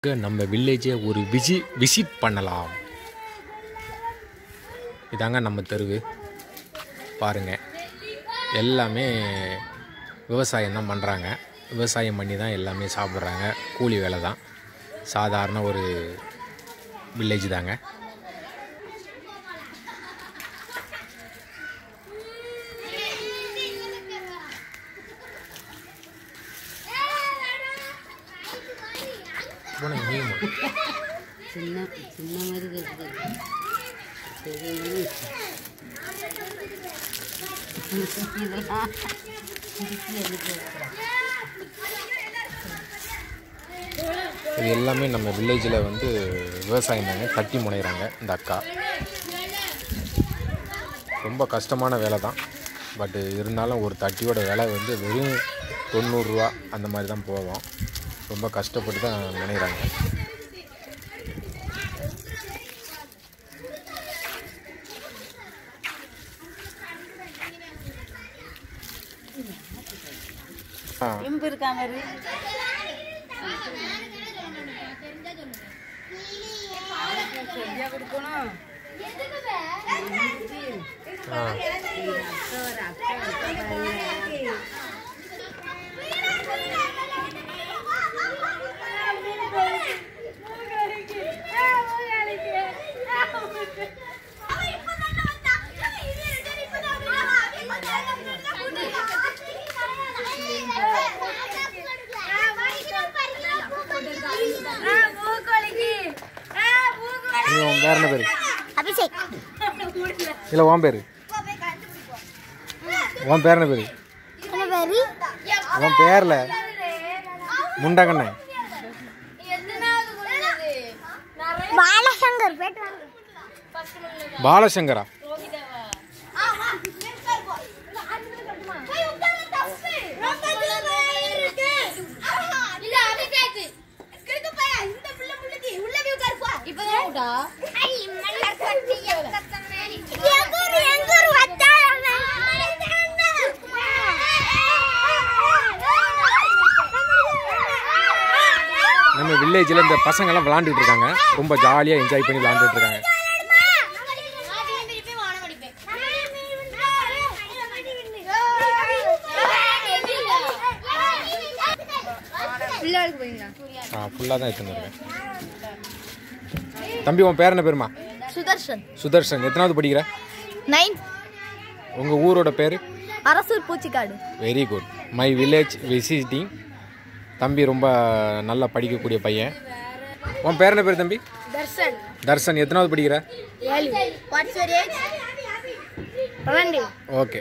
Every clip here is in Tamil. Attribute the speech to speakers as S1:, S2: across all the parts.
S1: நம்ம வில்லேஜை ஒரு விசி விசிட் பண்ணலாம் இதாங்க நம்ம தெருவு பாருங்கள் எல்லாமே விவசாயம் தான் பண்ணுறாங்க விவசாயம் பண்ணி தான் எல்லாமே சாப்பிட்றாங்க கூலி வேலை தான் சாதாரண ஒரு வில்லேஜ் தாங்க போன நீங்க
S2: சின்ன சின்ன மாதிரி இருக்குது சரி இதெல்லாம் திருப்பி எடுத்து வைக்கிறேன்.
S1: இது எல்லாமே நம்ம வில்லேஜில் வந்து விவசாயம் தாங்க கட்டி முனைகிறாங்க இந்த அக்கா ரொம்ப கஷ்டமான வேலை தான் பட் இருந்தாலும் ஒரு தட்டியோட விலை வந்து வெறும் தொண்ணூறுரூவா அந்த மாதிரி தான் போவோம் ரொம்ப கஷ்டப்பட்டு தான் நினைக்கிறாங்க ஆ
S2: எம்பு இருக்கா மாதிரி சரியா கொடுக்கணும்
S1: ஆ
S2: அக்கா ஒரு அக்கா இருக்கா பாருங்க.
S1: நீ உன் பேர் என்ன பேர்
S3: அபிஷேக்
S1: இல்லை உன் பேர் உன் பேர் என்ன பேர்
S3: என்ன பேரு
S1: உன் பேரில் முண்டகண்ணே
S3: பாலசங்கர் பேட்டு
S1: பாலசங்கரா நம்ம வில்லேஜில் இந்த பசங்கெல்லாம் விளாண்டுட்டு இருக்காங்க ரொம்ப ஜாலியாக என்ஜாய் பண்ணி விளாண்டுட்டு இருக்காங்க ஆ ஃபுல்லாக தான் எடுத்துன்னு இருக்கேன் தம்பி உன் பேர் என்ன பேருமா
S3: சுதர்ஷன்
S1: சுதர்ஷன் எத்தனாவது படிக்கிற
S3: நைன்
S1: உங்கள் ஊரோட பேர்
S3: Arasur Poochikadu
S1: very good my village visiting தம்பி ரொம்ப நல்லா படிக்கக்கூடிய பையன் உன் பேர் என்ன பேர் தம்பி
S3: தர்ஷன்
S1: தர்ஷன் எத்தனாவது படிக்கிற
S3: ஏழு வாட்ஸ் யுவர் ஏஜ் பன்னெண்டு
S1: ஓகே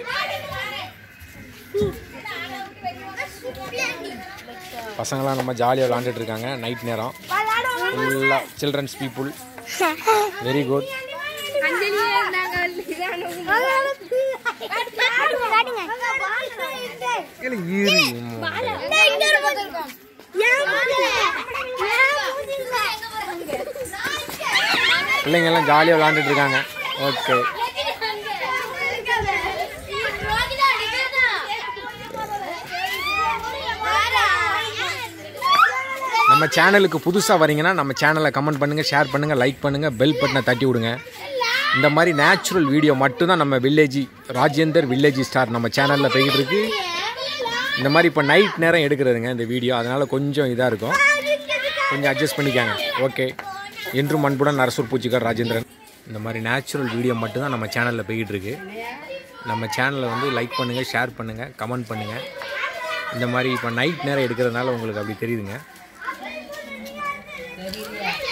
S1: பசங்களாம் நம்ம ஜாலியாக விளாண்டுட்டு இருக்காங்க நைட் நேரம் ஃபுல்லாக சில்ட்ரன்ஸ் பீப்புள் வெரி குட் பிள்ளைங்க எல்லாம் ஜாலியாக விளாண்டுட்டு இருக்காங்க ஓகே நம்ம சேனலுக்கு புதுசாக வரீங்கன்னா நம்ம சேனலை கமெண்ட் பண்ணுங்கள் ஷேர் பண்ணுங்கள் லைக் பண்ணுங்கள் பெல் பட்டனை தட்டி விடுங்க இந்த மாதிரி நேச்சுரல் வீடியோ மட்டும்தான் நம்ம வில்லேஜ் ராஜேந்தர் வில்லேஜ் ஸ்டார் நம்ம சேனலில் போய்கிட்டு இருக்கு இந்த மாதிரி இப்போ நைட் நேரம் எடுக்கிறதுங்க இந்த வீடியோ அதனால் கொஞ்சம் இதாக இருக்கும் கொஞ்சம் அட்ஜஸ்ட் பண்ணிக்காங்க ஓகே என்றும் அன்புடன் அரசூர் பூச்சிக்கார் ராஜேந்திரன் இந்த மாதிரி நேச்சுரல் வீடியோ மட்டும்தான் நம்ம சேனலில் போய்கிட்டு இருக்கு நம்ம சேனலை வந்து லைக் பண்ணுங்கள் ஷேர் பண்ணுங்கள் கமெண்ட் பண்ணுங்கள் இந்த மாதிரி இப்போ நைட் நேரம் எடுக்கிறதுனால உங்களுக்கு அப்படி தெரியுதுங்க
S2: தெரியலையா